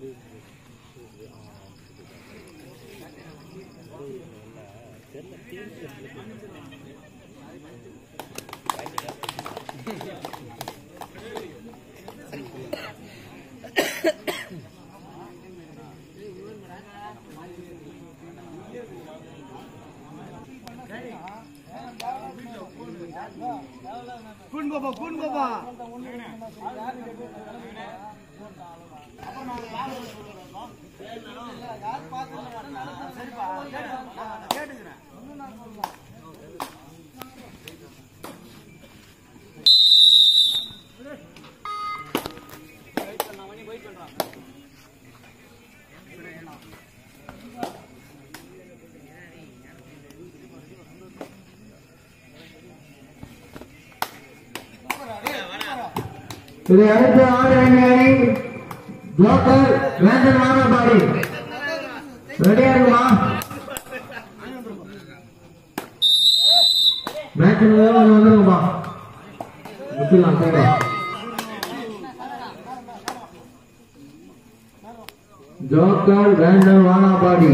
குன் பாபா குன் பாபா இதை அடுத்து ஆறு அணி அணி ஜோக்கர் வேந்தன் வானபாடி ரெடியா இருக்குமா மேட்ச் வந்துருங்கம்மா முக்கியம் சரி ஜோக்கர் வேந்தன் வானாபாடி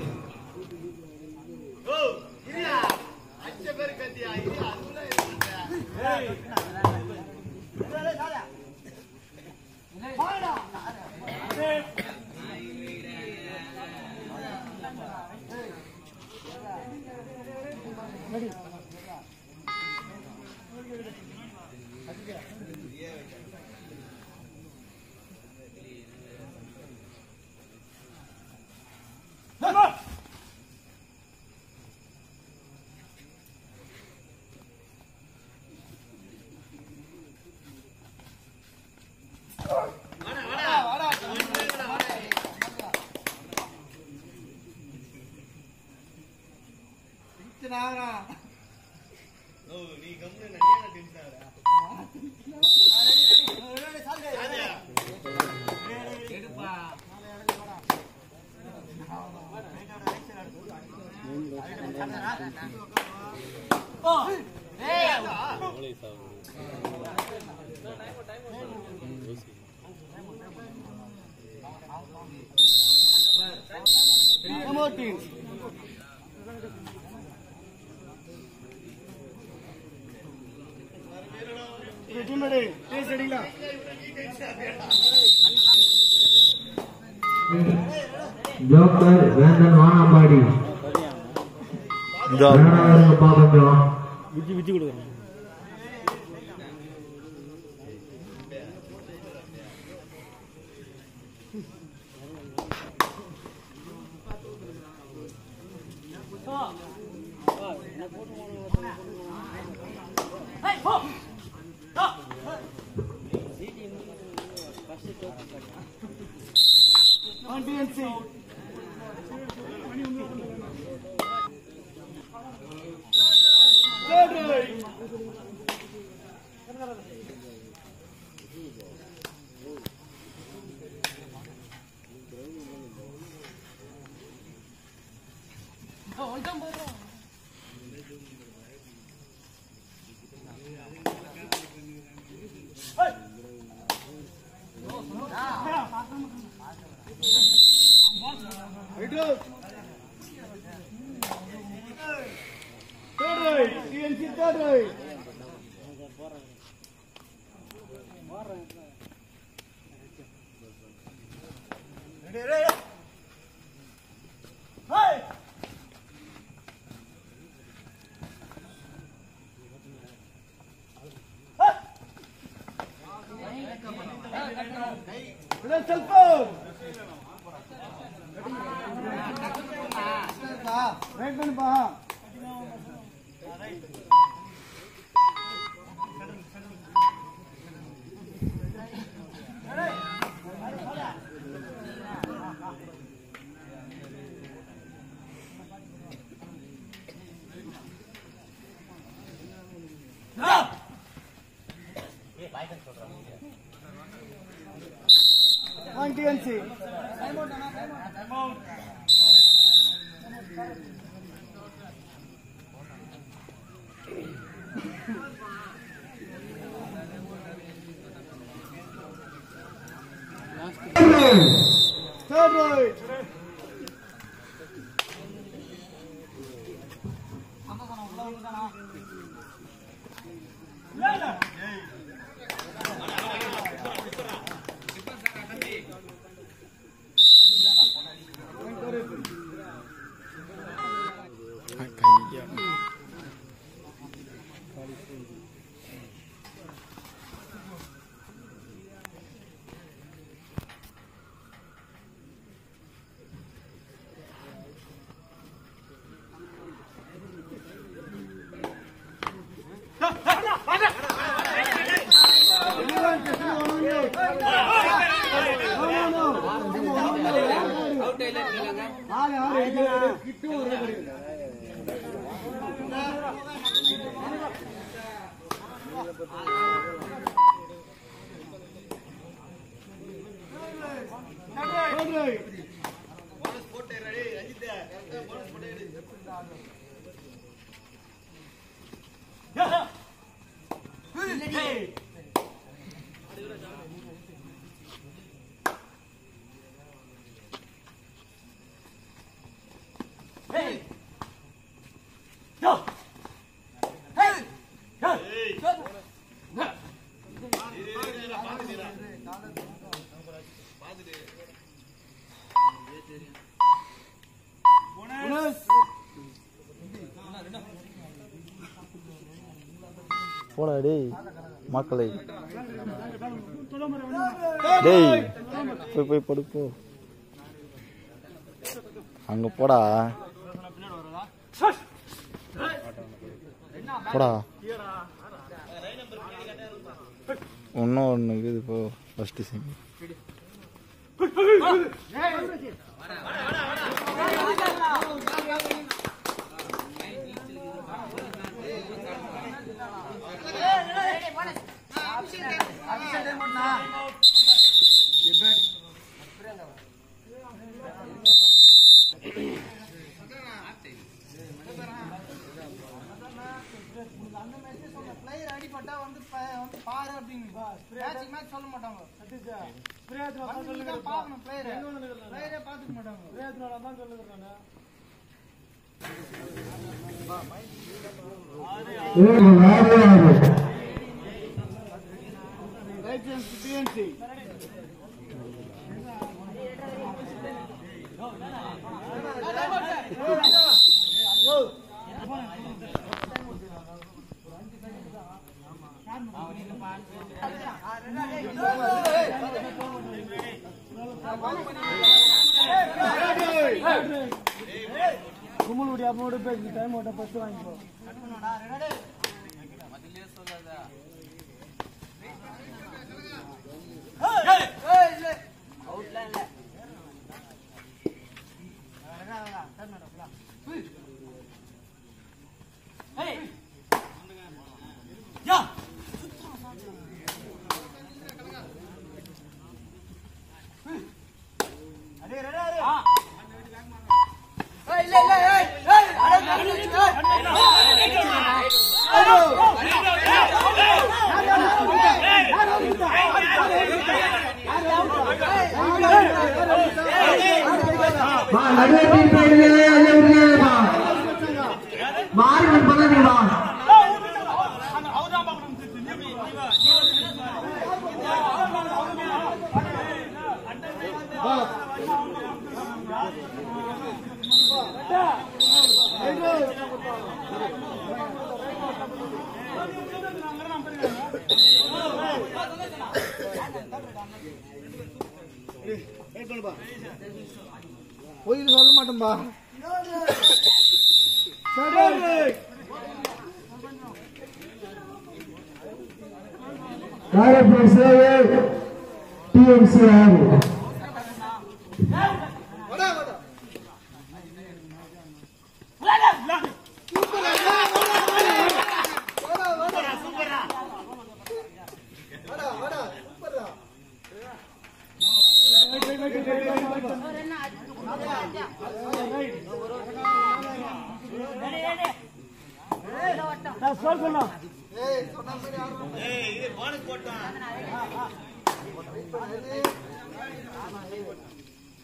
ஜோக்கர் வேந்தன் வானாபாடி வேணாருங்கப்பா கொஞ்சம் விஜி விஜி கொடுக்குறேன் வெயிட் பண்ணுப்பா One TNC. Third right. ஆளு, ஆளு, இங்க கிட்ட ஒரு ரெடி. Third right. Bonus. போடா டேய் மக்களை டேய் போய் போய் படுப்போ அங்க போடா போடா இன்னும் ஒன்று இருக்குது இப்போ ஃபஸ்ட்டு சிங் பிளேயர் அடிபட்டா வந்து ப- வந்து பாரு அப்படிங்க மேட்ச் மேட்ச் சொல்ல மாட்டாங்க வந்து நீங்க தான் பார்க்கணும் பிளேயர் பிளேயரே பார்த்துக்க மாட்டாங்க ஏழு ஆறு ஆறு Right chance to PNC. கும்பலுடைய அப்போட பேசி டைம் ஓட்ட ஃபர்ஸ்ட் வாங்கிக்கோ வா நடுவே டீம் போயிடுங்க அதே விட்டுருங்கப்பா மாறி ஒன்று பண்ணாதீங்கப்பா போய் சொல்ல மாட்டேன்பா காரைப்பூர் சேவை டிஎம்சி ஆறு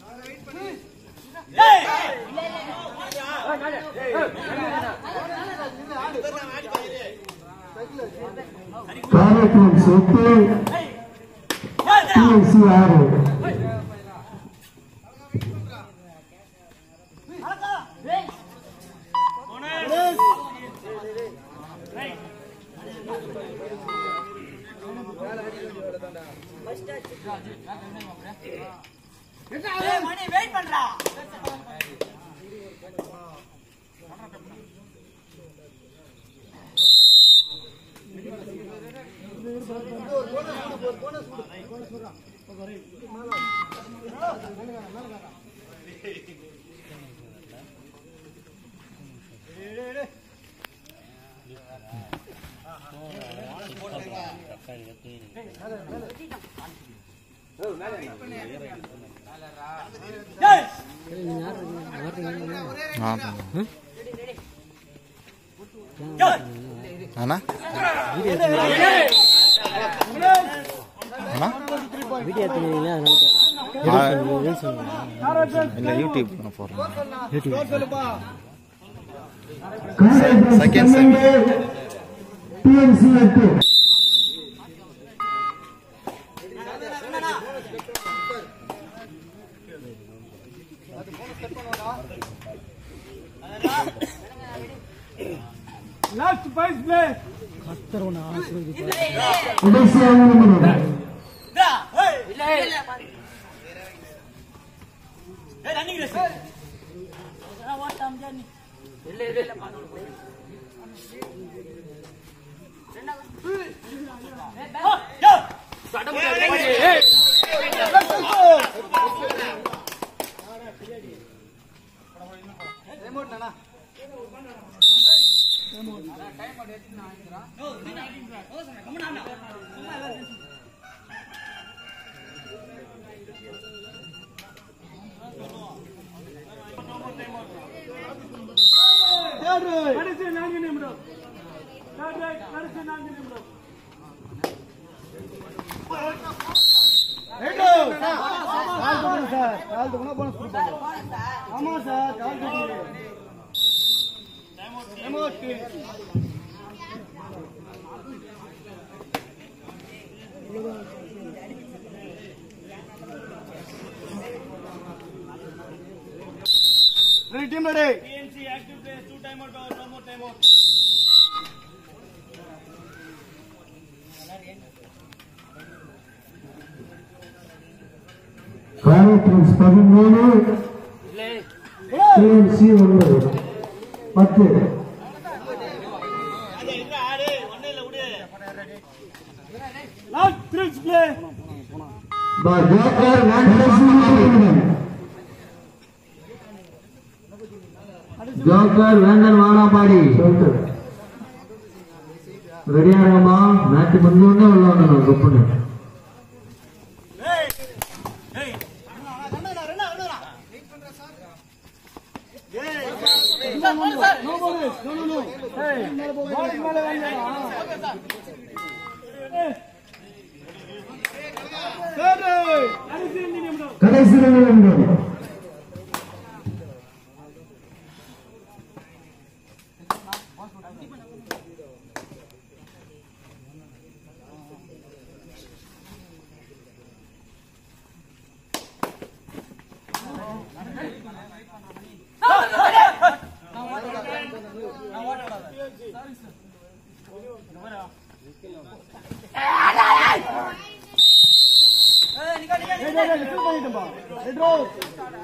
காரைக்குடி சொத்து டிஎன்சி ஆறு மணி வெயிட் பண்றா அண்ணா அண்ணா இல்லை யூடியூப் பண்ண போகிறேன் சொல்லுப்பா Second semi. டிஎன்சி எட்டு லாஸ்ட் ஃபைவ் பிளே கடைசியாக நிமிடம் இல்ல இல்ல ஏய் ரன்னிங் ரேஸ் ஓட்டம் ஜர்னி இல்ல இல்ல இல்ல கடைசி நான்கு நிமிடம் Third right, கடைசி நான்கு நிமிடம் கால் தூக்கணும் சார் கால் தூக்கணும் போனஸ் கொடுப்பாங்க ஆமா சார் கால் தூக்கணும் Ready, team ready. TNC active players, two time out, no more time out. Karaikudi பதிமூணு டிஎன்சி ஒன்பது பத்து அது இல்ல ஆடு ஒண்ணு இல்ல விடு Last three play. ஜோக்கர் கடைசி நிமிடம் ஜோக்கர் வேந்தன் வானாபாடி ரெடியாகமா மேட்ச் முடிஞ்சோடனே உள்ள வரணும் கப்புன்னு No bonus. No, no, no. Hey, ball மேல வாங்கிடலாம். Hey. Third right. கடைசி அஞ்சு நிமிடம். கடைசி நிமிடம் Hey, hey, hey, listen பண்ணிட்டேன்பா. Red rose.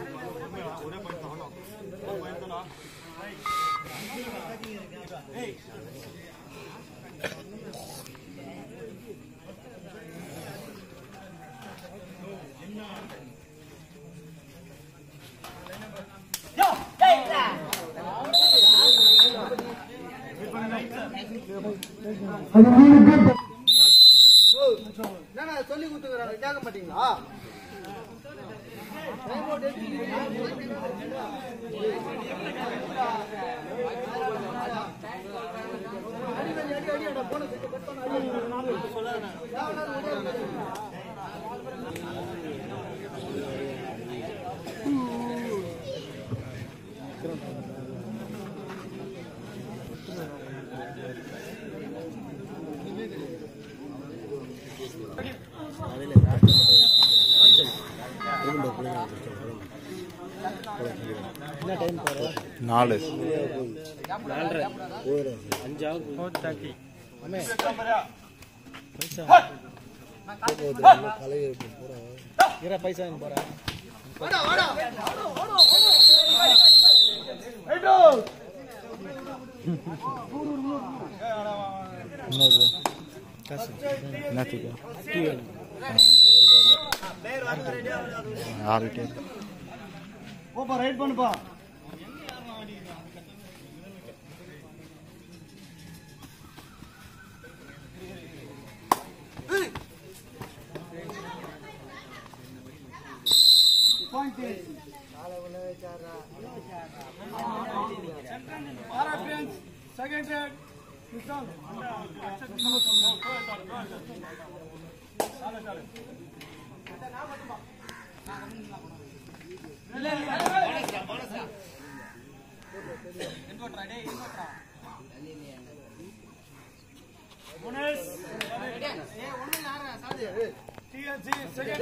அது மூணு பேர் என்னண்ணா சொல்லி கொடுத்துக்கிறாங்க கேட்க மாட்டீங்களா நாலு இன்னொரு என்னத்துக்கு யாருக்கிட்டே இருக்கு போப்பா ரைட் பண்ணுப்பா second raid TNC second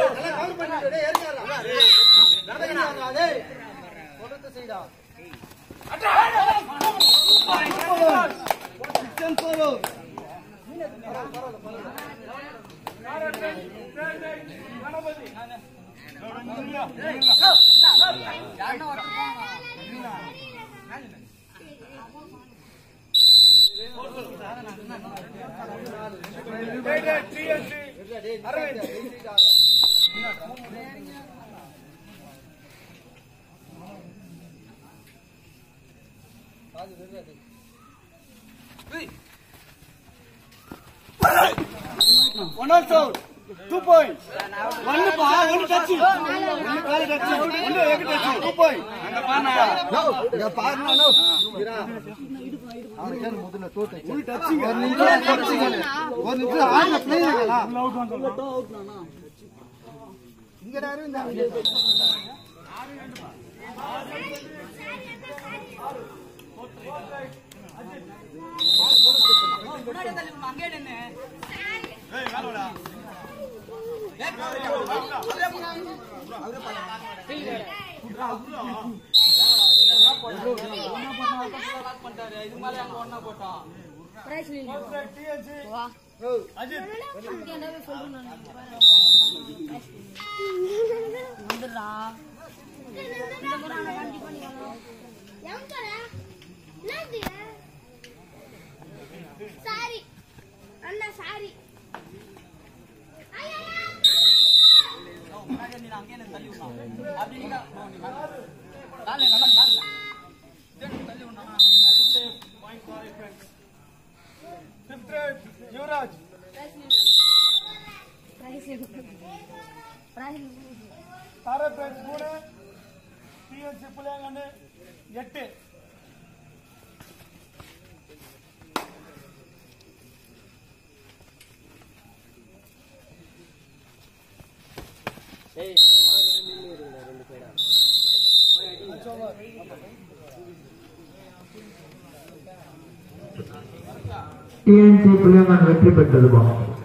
TNC Aravind one or two two point ஒன்னுப்பா ஒன்னு டச் ஒன்னு கால டச் ஒன்னு எக்கு டச் டூ பாயிண்ட் அங்க பாருங்க இங்க பாருங்க நோ அவருக்கு முதல்ல டூ டச் ஒரு டச்சிங் ஒரு நிமிஷம் டச்சிங் ஒரு நிமிஷம் ஆடுல ப்ளே இருக்கா இங்க யாரும் இந்த முன்னாடி தள்ளி விடணும், அங்கேயே நின்னு. lock பண்ணிட்டாரு. இதுக்கு மேல அங்க ஒண்ணா போட்டோம் வந்துடுறா இந்த முறை அவனை வண்டி பண்ணிக்கணும் சாரி அண்ணா சாரி முன்னாடி நீ அங்கேயே நின்னு தள்ளி விடணும். அப்படி நீங்க ஓ, நீ மேல. காலை நல்லா காலை இதே நீ தள்ளி விடணும். Fifth raid Yuvaraj Tharak raid மூணு டிஎன்சி புளியாங்கன்னு எட்டு டிஎன்சி புளியங்கன் வெற்றி பெற்றது பாஸ்